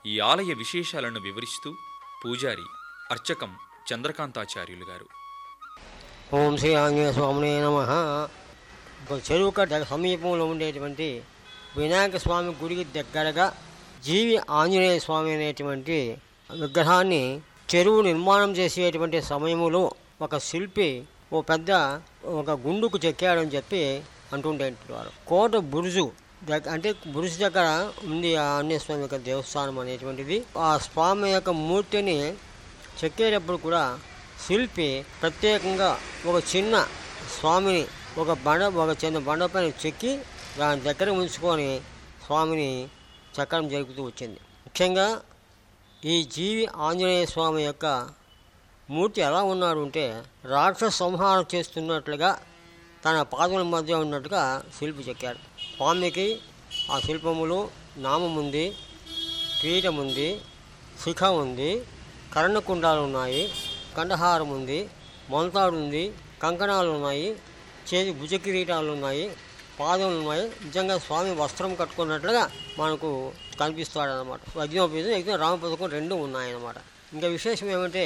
ఈ ఆలయ విశేషాలను వివరిస్తూ పూజారి అర్చకం చంద్రకాంతాచార్యులు గారు ఓం శ్రీ ఆంజనేయ స్వామినే నమ ఒక చెరువు కట్ట సమీపంలో ఉండేటువంటి వినాయక స్వామి గుడికి దగ్గరగా జీవి ఆంజనేయ స్వామి అనేటువంటి విగ్రహాన్ని చెరువు నిర్మాణం చేసేటువంటి సమయంలో ఒక శిల్పి ఓ పెద్ద ఒక గుండుకు చెక్కాడని చెప్పి అంటుండేవారు కోట బురుజు దగ్గ అంటే బురుజు దగ్గర ఉంది ఆ ఆంజనేయ స్వామి యొక్క దేవస్థానం అనేటువంటిది ఆ స్వామి యొక్క మూర్తిని చెక్కేటప్పుడు కూడా శిల్పి ప్రత్యేకంగా ఒక చిన్న స్వామిని ఒక బండ ఒక చిన్న బండపైన చెక్కి దాని దగ్గర ఉంచుకొని స్వామిని చెక్కడం జరుగుతూ వచ్చింది ముఖ్యంగా ఈ జీవి ఆంజనేయ స్వామి యొక్క మూర్తి ఎలా ఉన్నాడు అంటే రాక్షస సంహారం చేస్తున్నట్లుగా తన పాదముల మధ్య ఉన్నట్టుగా శిల్పి చెక్కాడు స్వామికి ఆ శిల్పములో నామం ఉంది కిరీటం ఉంది శిఖ ఉంది కర్ణకుండాలు ఉన్నాయి కండహారం ఉంది మొలతాడు ఉంది కంకణాలు ఉన్నాయి చేతి భుజ కిరీటాలు ఉన్నాయి పాదములు ఉన్నాయి నిజంగా స్వామి వస్త్రం కట్టుకున్నట్లుగా మనకు కనిపిస్తాడు అనమాట యజ్ఞోపేతం యజ్ఞ రామపథకం రెండు ఉన్నాయన్నమాట ఇంకా విశేషం ఏమంటే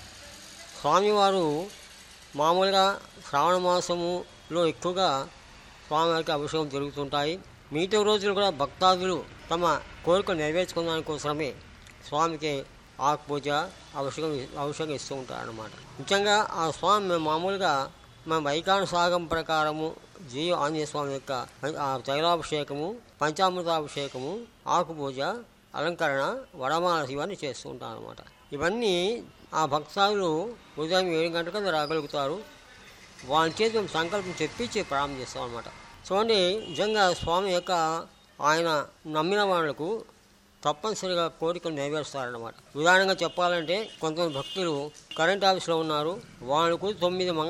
స్వామివారు మామూలుగా శ్రావణ మాసములో ఎక్కువగా స్వామివారికి అభిషేకం జరుగుతుంటాయి మిగతా రోజులు కూడా భక్తాదులు తమ కోరిక నెరవేర్చుకోవడానికి కోసమే స్వామికి ఆకు పూజ అభిషేకం అభిషేకం ఇస్తూ ఉంటారు అన్నమాట ముఖ్యంగా ఆ స్వామి మేము మామూలుగా మన వైకాన సాగం ప్రకారము జీవ ఆంజనేయ స్వామి యొక్క ఆ తైలాభిషేకము పంచామృతాభిషేకము ఆకు పూజ అలంకరణ వడమాల ఇవన్నీ చేస్తూ ఉంటాం అనమాట ఇవన్నీ ఆ భక్తాదులు ఉదయం ఏడు గంటలకు రాగలుగుతారు వాళ్ళ చేతి మేము సంకల్పం చెప్పించి ప్రారంభం చేస్తాం అనమాట చూడండి నిజంగా స్వామి యొక్క ఆయన నమ్మిన వాళ్ళకు తప్పనిసరిగా కోరికలు నెరవేరుస్తారన్నమాట ఉదాహరణగా చెప్పాలంటే కొంతమంది భక్తులు కరెంట్ ఆఫీస్లో ఉన్నారు వాళ్ళకు తొమ్మిది మంగళ